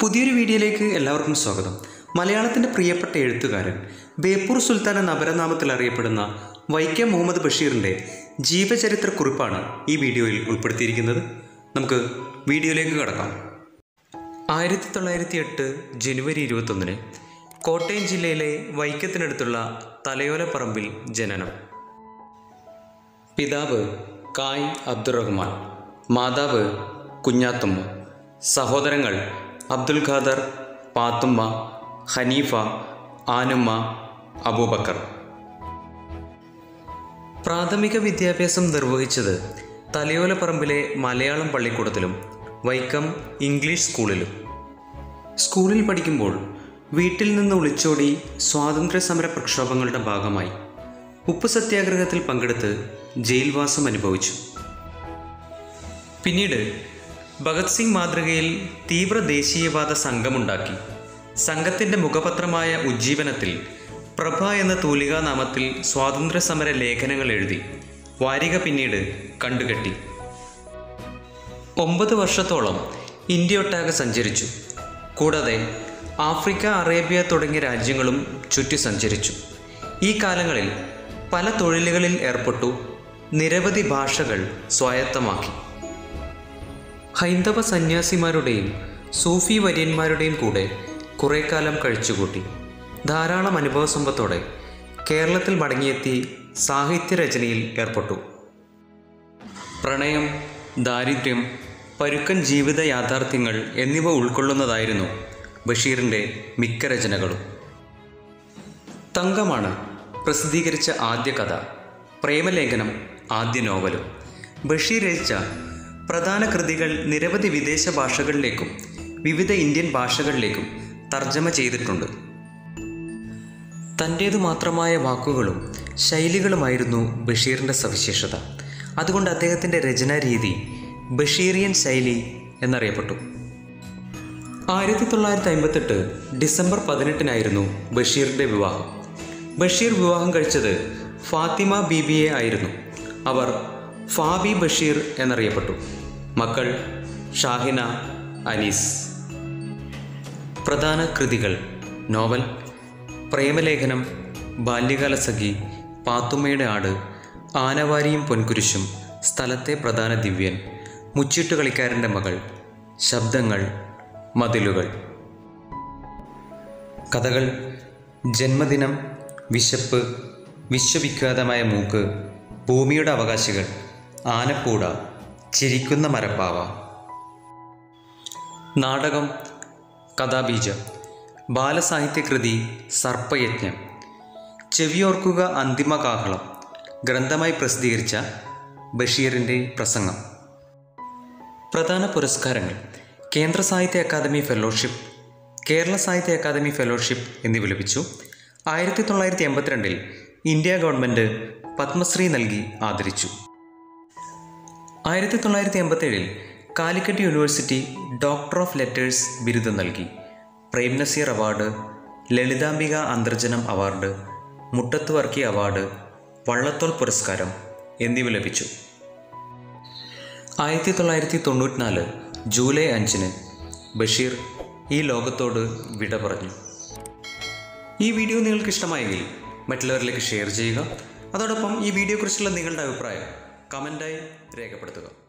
പുതിയൊരു വീഡിയോയിലേക്ക് എല്ലാവർക്കും സ്വാഗതം മലയാളത്തിൻ്റെ പ്രിയപ്പെട്ട എഴുത്തുകാരൻ ബേപ്പൂർ സുൽത്താൻ എന്ന അപരനാമത്തിൽ അറിയപ്പെടുന്ന വൈക്കം മുഹമ്മദ് ബഷീറിൻ്റെ ജീവചരിത്ര കുറിപ്പാണ് ഈ വീഡിയോയിൽ ഉൾപ്പെടുത്തിയിരിക്കുന്നത് നമുക്ക് വീഡിയോയിലേക്ക് കടക്കാം ആയിരത്തി തൊള്ളായിരത്തി എട്ട് ജനുവരി ഇരുപത്തൊന്നിന് കോട്ടയം ജില്ലയിലെ വൈക്കത്തിനടുത്തുള്ള തലയോലപ്പറമ്പിൽ ജനനം പിതാവ് കായ് അബ്ദുറഹ്മാൻ മാതാവ് കുഞ്ഞാത്തുമ്മ സഹോദരങ്ങൾ അബ്ദുൽ ഖാദർ പാത്തുമ്മ ഹനീഫ ആനുമ്മ അബൂബക്കർ പ്രാഥമിക വിദ്യാഭ്യാസം നിർവഹിച്ചത് തലയോലപ്പറമ്പിലെ മലയാളം പള്ളിക്കൂടത്തിലും വൈക്കം ഇംഗ്ലീഷ് സ്കൂളിലും സ്കൂളിൽ പഠിക്കുമ്പോൾ വീട്ടിൽ നിന്ന് ഒളിച്ചോടി സ്വാതന്ത്ര്യ സമര പ്രക്ഷോഭങ്ങളുടെ ഭാഗമായി ഉപ്പ് സത്യാഗ്രഹത്തിൽ പങ്കെടുത്ത് ജയിൽവാസം അനുഭവിച്ചു പിന്നീട് ഭഗത് സിംഗ് മാതൃകയിൽ തീവ്ര ദേശീയവാദ സംഘമുണ്ടാക്കി സംഘത്തിൻ്റെ മുഖപത്രമായ ഉജ്ജീവനത്തിൽ പ്രഭ എന്ന തൂലികാനാമത്തിൽ സ്വാതന്ത്ര്യ സമര ലേഖനങ്ങൾ എഴുതി വാരിക പിന്നീട് കണ്ടുകെട്ടി ഒമ്പത് വർഷത്തോളം ഇന്ത്യയൊട്ടാകെ സഞ്ചരിച്ചു കൂടാതെ ആഫ്രിക്ക അറേബ്യ തുടങ്ങിയ രാജ്യങ്ങളും ചുറ്റി സഞ്ചരിച്ചു ഈ കാലങ്ങളിൽ പല തൊഴിലുകളിൽ ഏർപ്പെട്ടു നിരവധി ഭാഷകൾ സ്വായത്തമാക്കി ഹൈന്ദവ സന്യാസിമാരുടെയും സൂഫി വര്യന്മാരുടെയും കൂടെ കുറേ കാലം കഴിച്ചുകൂട്ടി ധാരാളം അനുഭവസമ്പത്തോടെ കേരളത്തിൽ മടങ്ങിയെത്തി സാഹിത്യരചനയിൽ ഏർപ്പെട്ടു പ്രണയം ദാരിദ്ര്യം പരുക്കൻ ജീവിത യാഥാർത്ഥ്യങ്ങൾ എന്നിവ ഉൾക്കൊള്ളുന്നതായിരുന്നു ബഷീറിൻ്റെ മിക്ക രചനകളും തങ്കമാണ് പ്രസിദ്ധീകരിച്ച ആദ്യ കഥ പ്രേമലേഖനം ആദ്യ നോവലും ബഷീർ രചിച്ച പ്രധാന കൃതികൾ നിരവധി വിദേശ ഭാഷകളിലേക്കും വിവിധ ഇന്ത്യൻ ഭാഷകളിലേക്കും തർജ്ജമ ചെയ്തിട്ടുണ്ട് തൻ്റേതു മാത്രമായ വാക്കുകളും ശൈലികളുമായിരുന്നു ബഷീറിൻ്റെ സവിശേഷത അതുകൊണ്ട് അദ്ദേഹത്തിൻ്റെ രചനാരീതി ബഷീറിയൻ ശൈലി എന്നറിയപ്പെട്ടു ആയിരത്തി തൊള്ളായിരത്തി അമ്പത്തെട്ട് ഡിസംബർ പതിനെട്ടിനായിരുന്നു ബഷീറിൻ്റെ വിവാഹം ബഷീർ വിവാഹം കഴിച്ചത് ഫാത്തിമ ബീബിയെ ആയിരുന്നു അവർ ഫാബി ബഷീർ എന്നറിയപ്പെട്ടു മക്കൾ ഷാഹിന അനീസ് പ്രധാന കൃതികൾ നോവൽ പ്രേമലേഖനം ബാല്യകാലസഖി പാത്തുമ്മയുടെ ആട് ആനവാരിയും പൊൻകുരിശും സ്ഥലത്തെ പ്രധാന ദിവ്യൻ മുച്ചിട്ട് കളിക്കാരൻ്റെ മകൾ ശബ്ദങ്ങൾ മതിലുകൾ കഥകൾ ജന്മദിനം വിശപ്പ് വിശ്വവിഖ്യാതമായ മൂക്ക് ഭൂമിയുടെ അവകാശികൾ ആനപ്പൂട ചിരിക്കുന്ന മരപ്പാവ നാടകം കഥാബീജം ബാലസാഹിത്യകൃതി സർപ്പയജ്ഞം ചെവിയോർക്കുക അന്തിമകാഹളം ഗ്രന്ഥമായി പ്രസിദ്ധീകരിച്ച ബഷീറിൻ്റെ പ്രസംഗം പ്രധാന പുരസ്കാരങ്ങൾ കേന്ദ്ര സാഹിത്യ അക്കാദമി ഫെലോഷിപ്പ് കേരള സാഹിത്യ അക്കാദമി ഫെലോഷിപ്പ് എന്നിവ ലഭിച്ചു ആയിരത്തി തൊള്ളായിരത്തി എൺപത്തിരണ്ടിൽ ഇന്ത്യ ഗവൺമെൻറ് പത്മശ്രീ നൽകി ആദരിച്ചു ആയിരത്തി തൊള്ളായിരത്തി എൺപത്തേഴിൽ Calicut university doctor of letters ബിരുദം നൽകി Prem Nazir award Lalithambika Antharjanam award Muttathu Varkey award Vallathol പുരസ്കാരം എന്നിവ ലഭിച്ചു ആയിരത്തി തൊള്ളായിരത്തി തൊണ്ണൂറ്റിനാല് ജൂലൈ അഞ്ചിന് ബഷീർ ഈ ലോകത്തോട് വിട പറഞ്ഞു ഈ വീഡിയോ നിങ്ങൾക്ക് ഇഷ്ടമായെങ്കിൽ മറ്റുള്ളവരിലേക്ക് ഷെയർ ചെയ്യുക അതോടൊപ്പം ഈ വീഡിയോയെക്കുറിച്ചുള്ള നിങ്ങളുടെ അഭിപ്രായം കമൻറ്റായി രേഖപ്പെടുത്തുക